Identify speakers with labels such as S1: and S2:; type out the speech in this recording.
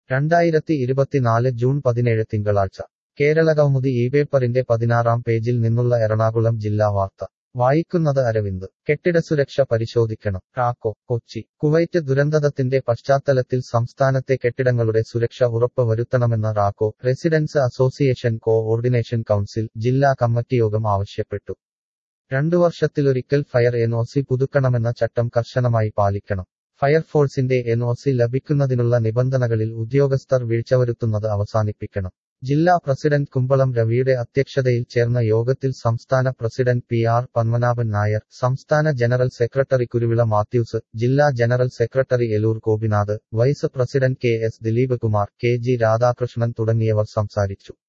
S1: രണ്ടായിരത്തി ഇരുപത്തിനാല് ജൂൺ പതിനേഴ് തിങ്കളാഴ്ച കേരളകൗമുദി ഈ പേപ്പറിന്റെ പതിനാറാം പേജിൽ നിന്നുള്ള എറണാകുളം ജില്ലാ വാർത്ത വായിക്കുന്നത് അരവിന്ദ് കെട്ടിടസുരക്ഷ പരിശോധിക്കണം റാക്കോ കൊച്ചി കുവൈറ്റ് ദുരന്തത്തിന്റെ പശ്ചാത്തലത്തിൽ സംസ്ഥാനത്തെ കെട്ടിടങ്ങളുടെ സുരക്ഷ ഉറപ്പ് വരുത്തണമെന്ന Raco residents association coordination council ജില്ലാ കമ്മിറ്റി യോഗം ആവശ്യപ്പെട്ടു രണ്ടു വർഷത്തിലൊരിക്കൽ ഫയർ എൻ ഒ സി പുതുക്കണമെന്ന ചട്ടം കർശനമായി പാലിക്കണം ഫയർഫോഴ്സിന്റെ എൻ ഒ സി ലഭിക്കുന്നതിനുള്ള നിബന്ധനകളിൽ ഉദ്യോഗസ്ഥർ വീഴ്ചവരുത്തുന്നത് അവസാനിപ്പിക്കണം ജില്ലാ പ്രസിഡന്റ് കുമ്പളം രവിയുടെ അധ്യക്ഷതയിൽ ചേർന്ന യോഗത്തിൽ സംസ്ഥാന president P R Padmanabhan Nair സംസ്ഥാന ജനറൽ സെക്രട്ടറി കുരുവിള മാത്യൂസ് ജില്ലാ general secretary Eloor Gopinath vice president K S Dileep Kumar K G Radhakrishnan തുടങ്ങിയവർ സംസാരിച്ചു